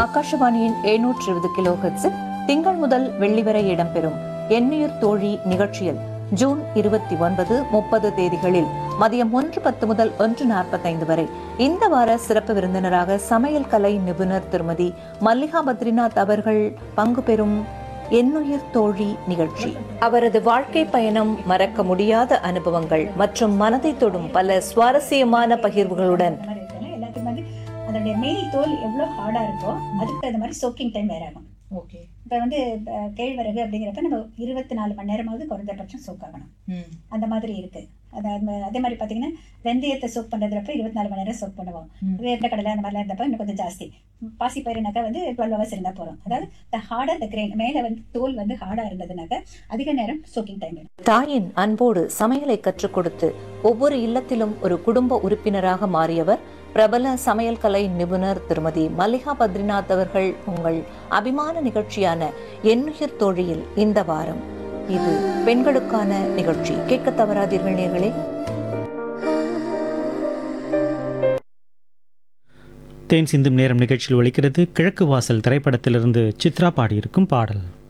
ஆகாஷவாணியின் எழுநூற்று இருபது கிலோ ஹெர்ட்ஸில் திங்கள் முதல் வெள்ளி வரை இடம்பெறும் எண்ணுயிர் தோழி நிகழ்ச்சியில் ஜூன் இருபத்தி ஒன்பது முப்பது தேதிகளில் மதியம் ஒன்று பத்து முதல் ஒன்று நாற்பத்தைந்து வரை இந்த வார சிறப்பு விருந்தினராக சமையல் கலை நிபுணர் திருமதி மல்லிகா பத்ரிநாத் அவர்கள் பங்கு பெறும் எண்ணுயிர் தோழி நிகழ்ச்சி அவரது வாழ்க்கை பயணம் மறக்க முடியாத அனுபவங்கள் மற்றும் மனதை தொடும் பல சுவாரஸ்யமான பகிர்வுகளுடன் அந்த மாதிரி இருக்குல்ல, எல்லாத்துக்கும் வந்து அதோடைய மேல் தோல் எவ்வளோ ஹார்டாக இருக்கோ அதுக்கு தகுந்த மாதிரி சோக்கிங் டைம் வேற ஆகும் ஓகே இப்போ வந்து அஹ், கேழ்வரகு அப்படிங்கிறப்ப நம்ம இருபத்தி நாலு மணி நேரமாவது குறைந்தபட்சம் சோக் ஆகணும் அந்த மாதிரி இருக்கு அதாவது அதே மாதிரி பார்த்தீங்கன்னா வெந்தயத்தை சோக் பண்ணுறதுப்ப இருபத்தி நாலு மணி நேரம் சோக் பண்ணுவோம் ம். வேர்ந்த கடலை அந்த மாதிரிலாம் இருந்தப்ப இன்னும் கொஞ்சம் ஜாஸ்தி பாசி பயிருனாக்கா வந்து டுவெல் ஹவர்ஸ் இருந்தால் போகிறோம் அதாவது த ஹார்டர் த கிரெயின் மேலே வந்து தோல் வந்து ஹார்டாக இருந்ததுனாக்கா அதிக நேரம் சோக்கிங் டைம் வேணும் தாயின் அன்போடு சமையலை கற்றுக் கொடுத்து ஒவ்வொரு இல்லத்திலும் ஒரு குடும்ப உறுப்பினராக மாறியவர் பிரபல சமையல் கலை நிபுணர் திருமதி மல்லிகா பத்ரிநாத் அவர்கள் உங்கள் அபிமான நிகழ்ச்சியான எண்ணுயிர் தோழியில் இந்த வாரம் இது பெண்களுக்கான நிகழ்ச்சி கேட்க தவறாதீர்கள் நேர்களே தேன் சிந்தும் நேரம் நிகழ்ச்சியில் ஒலிக்கிறது கிழக்கு வாசல் திரைப்படத்திலிருந்து சித்ரா பாடியிருக்கும் பாடல்